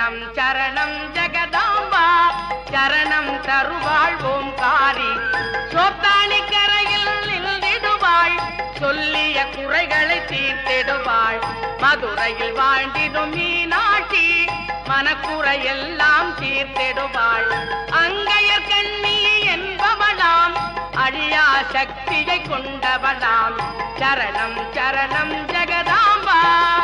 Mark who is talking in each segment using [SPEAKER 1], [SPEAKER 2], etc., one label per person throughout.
[SPEAKER 1] சரணம் சரணம் ஜெகதாம்பா சரணம் தருவாள் ஓம்காரி சோத்தானி கரையில் நின்றிடுவாள் சொல்லிய குறைகளை தீர்த்திடுவாள் மதுரையில் வாழ்ந்திடும் மீனாட்சி மனக்குறையெல்லாம் தீர்த்திடுவாள் அங்கையர் கண்ணி என்பவளாம் அழியா சக்தியை கொண்டவளாம் சரணம் சரணம் ஜெகதாம்பா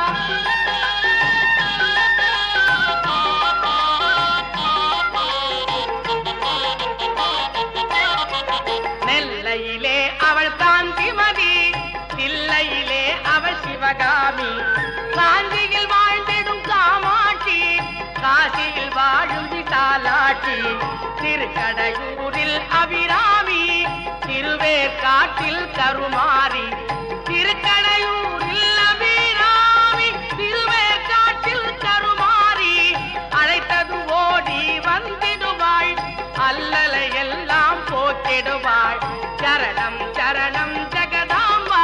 [SPEAKER 1] நெல்லையிலே அவள் காந்திமதி தில்லையிலே அவள் சிவகாமி காஞ்சியில் வாழ்ந்திடும் காமாட்சி காசியில் வாழும் விசாலாட்சி திருக்கடையூரில் அபிராமி திருவேற்காட்டில் கருமாரி திருக்கடையூரில் அபிராமி திருவேற்காட்டில் கருமாரி அழைத்தது ஓடி வந்திடுவாள் அல்லலை எல்லாம் போக்கிடுவாள் சரணம் சரணம் ஜெகதாம்பா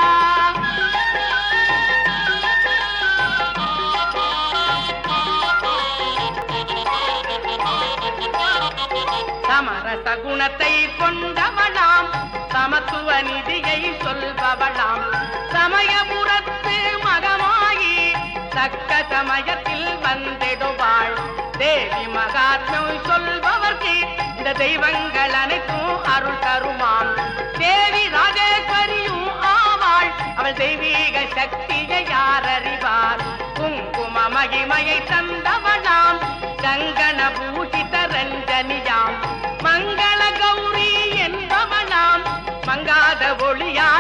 [SPEAKER 1] சமரச குணத்தை கொண்டவளாம் சமத்துவ நிதியை சொல்பவளாம் சமயபுரத்து மகமாயி தக்க சமயத்தில் வந்திடுவாள் தேவி மகாத்மியம் சொல்பவர்க்கு இந்த தெய்வங்கள் அனைத்தும் அருள் தருமாம் தேவி ராஜேஸ்வரியும் ஆவாள் அவள் தெய்வீக சக்தியை யார் அறிவார் குங்கும மகிமையை தந்தவளாம் கங்கண பூஷித ரஞ்சனியாம் மங்கள கௌரி என்பவளாம் மங்காத ஒளியா